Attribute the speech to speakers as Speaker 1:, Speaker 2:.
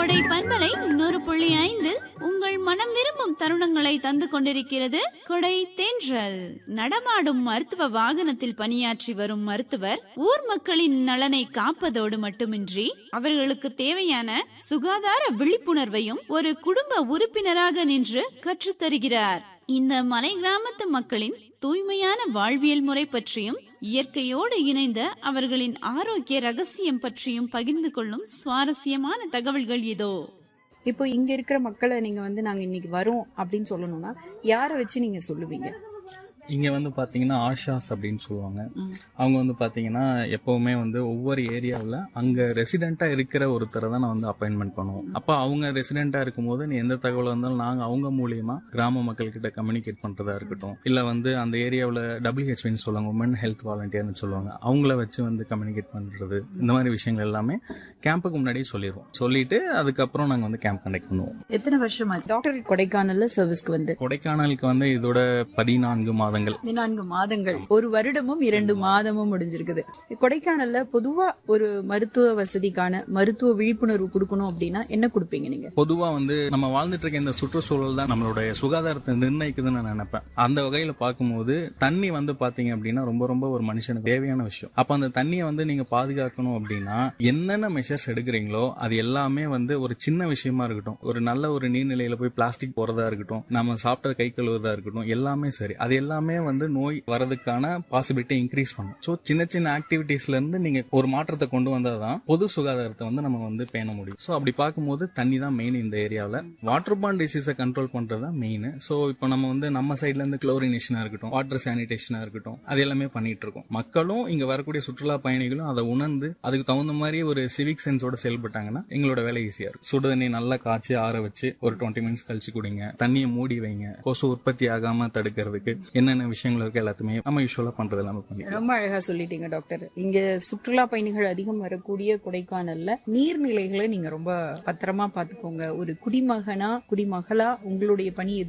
Speaker 1: கொடை பண்பலை நூறு புள்ளி ஐந்து உங்கள் மனம் விரும்பும் தருணங்களை தந்து கொண்டிருக்கிறது கொடை தென்றல் நடமாடும் மருத்துவ வாகனத்தில் பணியாற்றி வரும் மருத்துவர் ஊர் மக்களின் நலனை காப்பதோடு மட்டுமின்றி அவர்களுக்கு தேவையான சுகாதார விழிப்புணர்வையும் ஒரு குடும்ப உறுப்பினராக நின்று கற்றுத்தருகிறார் இந்த மலை கிராமத்து மக்களின் தூய்மையான வாழ்வியல் முறை பற்றியும் இயற்கையோடு இணைந்த அவர்களின் ஆரோக்கிய ரகசியம் பற்றியும் பகிர்ந்து கொள்ளும் சுவாரஸ்யமான தகவல்கள் இதோ
Speaker 2: இப்போ இங்க இருக்கிற மக்களை நீங்க வந்து நாங்க இன்னைக்கு வரோம் அப்படின்னு சொல்லணும்னா யாரை வச்சு நீங்க சொல்லுவீங்க
Speaker 3: இங்க வந்து பாத்தீங்கன்னா ஆஷாஸ் அப்படின்னு சொல்லுவாங்க அவங்க வந்து பாத்தீங்கன்னா எப்பவுமே வந்து ஒவ்வொரு ஏரியாவில் அங்க ரெசிடென்ட்டா இருக்கிற ஒருத்தரை தான் நான் வந்து அப்பாயின்மெண்ட் பண்ணுவோம் அப்ப அவங்க ரெசிடென்ட்டா இருக்கும்போது நீ எந்த தகவல் வந்தாலும் நாங்க அவங்க மூலியமா கிராம மக்கள் கிட்ட கம்யூனிகேட் பண்றதா இருக்கட்டும் இல்ல வந்து அந்த ஏரியாவில் டபிள்யூஹெச்பின்னு சொல்லுவாங்க உமன் ஹெல்த் வாலண்டியர்னு சொல்லுவாங்க அவங்கள வச்சு வந்து கம்யூனிகேட் பண்றது இந்த மாதிரி விஷயங்கள் எல்லாமே கேம்புக்கு முன்னாடியே சொல்லிடுவோம் சொல்லிட்டு அதுக்கப்புறம் நாங்க வந்து கேம்ப் கண்டக்ட் பண்ணுவோம்
Speaker 2: எத்தனை வருஷமாச்சு டாக்டர் கொடைக்கானல்ல சர்வீஸ்க்கு வந்து
Speaker 3: கொடைக்கானலுக்கு வந்து இதோட பதினான்கு மாதங்கள்
Speaker 2: பதினான்கு மாதங்கள் ஒரு வருடமும் இரண்டு மாதமும் முடிஞ்சிருக்குது கொடைக்கானல்ல பொதுவா ஒரு மருத்துவ வசதிக்கான மருத்துவ விழிப்புணர்வு கொடுக்கணும் அப்படின்னா என்ன கொடுப்பீங்க நீங்க
Speaker 3: பொதுவா வந்து நம்ம வாழ்ந்துட்டு இருக்க இந்த சுற்றுச்சூழல் தான் நம்மளுடைய சுகாதாரத்தை நிர்ணயிக்குதுன்னு நான் நினைப்பேன் அந்த வகையில பார்க்கும்போது தண்ணி வந்து பாத்தீங்க அப்படின்னா ரொம்ப ரொம்ப ஒரு மனுஷனுக்கு தேவையான விஷயம் அப்ப அந்த தண்ணியை வந்து நீங்க பாதுகாக்கணும் அப்படின்னா என்னென்ன மெஷர்ஸ் எடுக்கிறீங்களோ அது எல்லாமே வந்து ஒரு சின்ன விஷயமா இருக்கட்டும் ஒரு நல்ல ஒரு நீர்நிலையில போய் பிளாஸ்டிக் போறதா இருக்கட்டும் நம்ம சாப்பிட்ட கை கழுவுறதா இருக்கட்டும் எல்லாமே சரி அது எல்லாமே வந்து நோய் வரதுக்கான பாசிபிலிட்டி இன்க்ரீஸ் பண்ணும் ஸோ சின்ன சின்ன ஆக்டிவிட்டீஸ்ல இருந்து நீங்க ஒரு மாற்றத்தை கொண்டு வந்தாதான் பொது சுகாதாரத்தை வந்து நம்ம வந்து பேண முடியும் ஸோ அப்படி பார்க்கும்போது தண்ணி தான் மெயின் இந்த ஏரியாவில் வாட்டர் பாண்ட் டிசீஸை கண்ட்ரோல் பண்றது தான் மெயின் ஸோ இப்போ நம்ம வந்து நம்ம சைட்ல இருந்து குளோரினேஷனா இருக்கட்டும் வாட்டர் சானிடேஷனா இருக்கட்டும் அது எல்லாமே பண்ணிட்டு இருக்கோம் மக்களும் இங்க வரக்கூடிய சுற்றுலா பயணிகளும் அதை உணர்ந்து அதுக்கு தகுந்த மாதிரி ஒரு சிவிக் சென்ஸோட செயல்பட்டாங்கன்னா எங்களோட வேலை ஈஸியா இருக்கும் சுடு தண்ணி நல்லா காய்ச்சி ஆற வச்சு ஒரு டுவெண்ட்டி மினிட்ஸ் கழிச்சு குடிங்க தண்ணியை மூடி வைங்க கொசு உற்பத்தி ஆகாம தடுக்கிறதுக்கு என்னென்ன விஷயங்கள் இருக்கு எல்லாத்தையுமே நம்ம யூஸ்வலா பண்றது எல்லாமே பண்ணி
Speaker 2: ரொம்ப அழகா சொல்லிட்டீங்க டாக்டர் இங்க சுற்றுலா பயணிகள் அதிகம் வரக்கூடிய கொடைக்கானல்ல நீர்நிலைகளை நீங்க ரொம்ப பத்திரமா பாத்துக்கோங்க ஒரு குடிமகனா குடிமகளா உங்களுடைய பணி